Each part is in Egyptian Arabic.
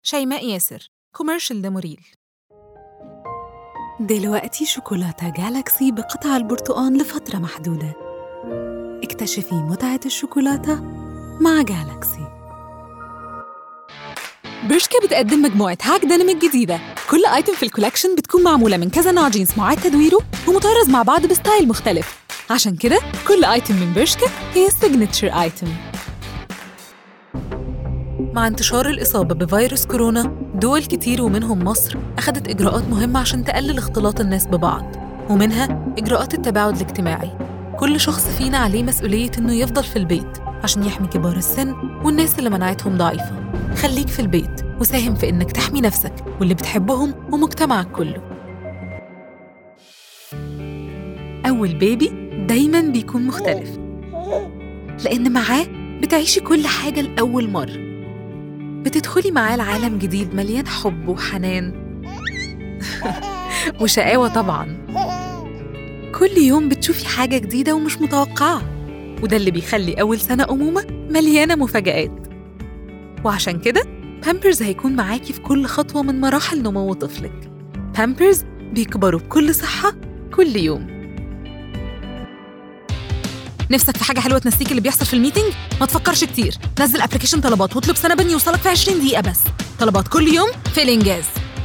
شيماء ياسر كوميرشال دموريل دلوقتي شوكولاتة جالاكسي بقطع البرتقال لفترة محدودة اكتشفي متعة الشوكولاتة مع جالاكسي برشكا بتقدم مجموعة هاك ديناميك جديدة كل ايتم في الكولكشن بتكون معمولة من كذا نوع جينز معاد تدويره ومطرز مع بعض بستايل مختلف عشان كده كل ايتم من برشكا هي سيجنتشر ايتم مع انتشار الإصابة بفيروس كورونا دول كتير ومنهم مصر أخدت إجراءات مهمة عشان تقلل اختلاط الناس ببعض ومنها إجراءات التباعد الاجتماعي كل شخص فينا عليه مسؤولية إنه يفضل في البيت عشان يحمي كبار السن والناس اللي مناعتهم ضعيفة خليك في البيت وساهم في إنك تحمي نفسك واللي بتحبهم ومجتمعك كله أول بيبي دايماً بيكون مختلف لأن معاه بتعيشي كل حاجة لأول مرة بتدخلي معاه لعالم جديد مليان حب وحنان وشقاوة طبعاً كل يوم بتشوفي حاجة جديدة ومش متوقعة وده اللي بيخلي أول سنة أمومة مليانة مفاجآت وعشان كده بامبرز هيكون معاكي في كل خطوة من مراحل نمو طفلك بامبرز بيكبروا بكل صحة كل يوم نفسك في حاجة حلوة تنسيك اللي بيحصل في الميتنج؟ ما تفكرش كتير نزل ابلكيشن طلبات واطلب سنبن يوصلك في 20 دقيقة بس طلبات كل يوم في الإنجاز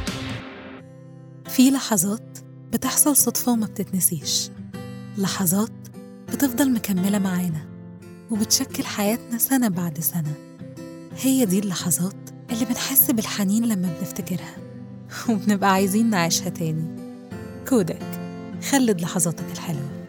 في لحظات بتحصل صدفة وما بتتنسيش لحظات بتفضل مكملة معانا وبتشكل حياتنا سنة بعد سنة هي دي اللحظات اللي بنحس بالحنين لما بنفتكرها وبنبقى عايزين نعيشها تاني كودك خلد لحظاتك الحلوه